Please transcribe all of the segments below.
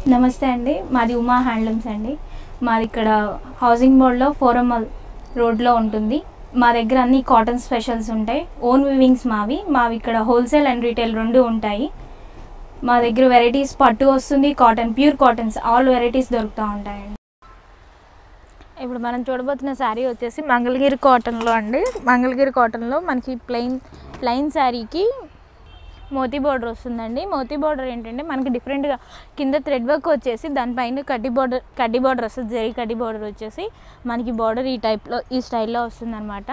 నమస్తే అండి మాది ఉమా హ్యాండ్లూమ్స్ అండి మాది ఇక్కడ హౌసింగ్ బోర్డ్లో ఫోరమల్ రోడ్లో ఉంటుంది మా దగ్గర అన్ని కాటన్ స్పెషల్స్ ఉంటాయి ఓన్ వివింగ్స్ మావి మావి ఇక్కడ హోల్సేల్ అండ్ రీటైల్ రెండు ఉంటాయి మా దగ్గర వెరైటీస్ పట్టు వస్తుంది cotton pure cottons all varieties దొరుకుతూ ఉంటాయండి ఇప్పుడు మనం చూడబోతున్న శారీ వచ్చేసి మంగళగిరి కాటన్లో అండి మంగళగిరి కాటన్లో మనకి ప్లెయిన్ ప్లెయిన్ శారీకి మోతీ బార్డర్ వస్తుందండి మోతీ బార్డర్ ఏంటంటే మనకి డిఫరెంట్గా కింద థ్రెడ్ వర్క్ వచ్చేసి దానిపైన కడ్డీ బార్డర్ కడ్డీ బార్డర్ వస్తుంది జరీ కడ్డీ బార్డర్ వచ్చేసి మనకి బార్డర్ ఈ టైప్లో ఈ స్టైల్లో వస్తుందన్నమాట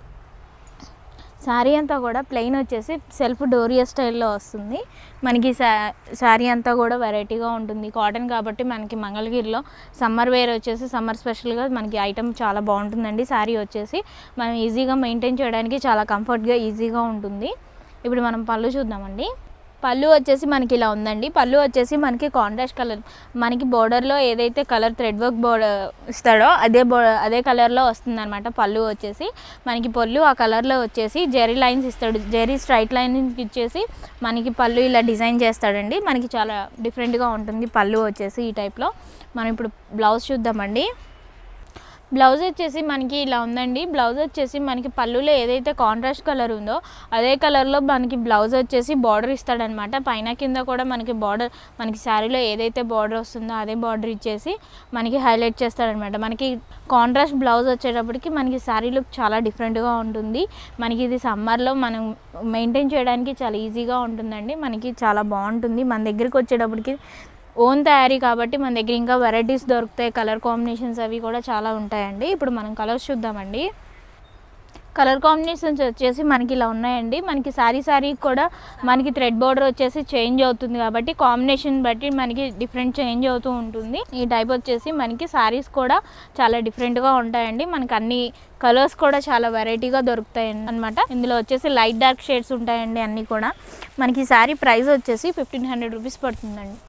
శారీ అంతా కూడా ప్లెయిన్ వచ్చేసి సెల్ఫ్ డోరియా స్టైల్లో వస్తుంది మనకి శా శారీ అంతా కూడా వెరైటీగా ఉంటుంది కాటన్ కాబట్టి మనకి మంగళగిరిలో సమ్మర్ వేర్ వచ్చేసి సమ్మర్ స్పెషల్గా మనకి ఐటమ్ చాలా బాగుంటుందండి శారీ వచ్చేసి మనం ఈజీగా మెయింటైన్ చేయడానికి చాలా కంఫర్ట్గా ఈజీగా ఉంటుంది ఇప్పుడు మనం పళ్ళు చూద్దామండి పళ్ళు వచ్చేసి మనకి ఇలా ఉందండి పళ్ళు వచ్చేసి మనకి కాంట్రాస్ట్ కలర్ మనకి బోర్డర్లో ఏదైతే కలర్ థ్రెడ్ వర్క్ బోర్డర్ ఇస్తాడో అదే బో అదే కలర్లో వస్తుంది అనమాట పళ్ళు వచ్చేసి మనకి పళ్ళు ఆ కలర్లో వచ్చేసి జెరీ లైన్స్ ఇస్తాడు జెరీ స్ట్రైట్ లైన్ ఇచ్చేసి మనకి పళ్ళు ఇలా డిజైన్ చేస్తాడండి మనకి చాలా డిఫరెంట్గా ఉంటుంది పళ్ళు వచ్చేసి ఈ టైప్లో మనం ఇప్పుడు బ్లౌజ్ చూద్దామండి బ్లౌజ్ వచ్చేసి మనకి ఇలా ఉందండి బ్లౌజ్ వచ్చేసి మనకి పళ్ళులో ఏదైతే కాంట్రాస్ట్ కలర్ ఉందో అదే కలర్లో మనకి బ్లౌజ్ వచ్చేసి బార్డర్ ఇస్తాడనమాట పైన కింద కూడా మనకి బార్డర్ మనకి శారీలో ఏదైతే బార్డర్ వస్తుందో అదే బార్డర్ ఇచ్చేసి మనకి హైలైట్ చేస్తాడనమాట మనకి కాంట్రాస్ట్ బ్లౌజ్ వచ్చేటప్పటికి మనకి శారీ లుక్ చాలా డిఫరెంట్గా ఉంటుంది మనకి ఇది సమ్మర్లో మనం మెయింటైన్ చేయడానికి చాలా ఈజీగా ఉంటుందండి మనకి చాలా బాగుంటుంది మన దగ్గరికి వచ్చేటప్పటికి ఓన్ తయారీ కాబట్టి మన దగ్గర ఇంకా వెరైటీస్ దొరుకుతాయి కలర్ కాంబినేషన్స్ అవి కూడా చాలా ఉంటాయండి ఇప్పుడు మనం కలర్స్ చూద్దామండి కలర్ కాంబినేషన్స్ వచ్చేసి మనకి ఇలా ఉన్నాయండి మనకి శారీ శారీ కూడా మనకి థ్రెడ్ బార్డర్ వచ్చేసి చేంజ్ అవుతుంది కాబట్టి కాంబినేషన్ బట్టి మనకి డిఫరెంట్ చేంజ్ అవుతూ ఉంటుంది ఈ టైప్ వచ్చేసి మనకి శారీస్ కూడా చాలా డిఫరెంట్గా ఉంటాయండి మనకి అన్ని కలర్స్ కూడా చాలా వెరైటీగా దొరుకుతాయి అనమాట ఇందులో వచ్చేసి లైట్ డార్క్ షేడ్స్ ఉంటాయండి అన్నీ కూడా మనకి శారీ ప్రైస్ వచ్చేసి ఫిఫ్టీన్ హండ్రెడ్ రూపీస్ పడుతుందండి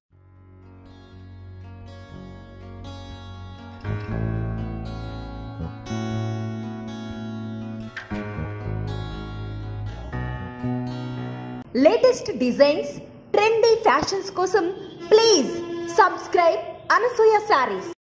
లేటెస్ట్ డిజైన్స్ ట్రెండీ ఫ్యాషన్స్ కోసం ప్లీజ్ సబ్స్క్రైబ్ అనసూయ శారీస్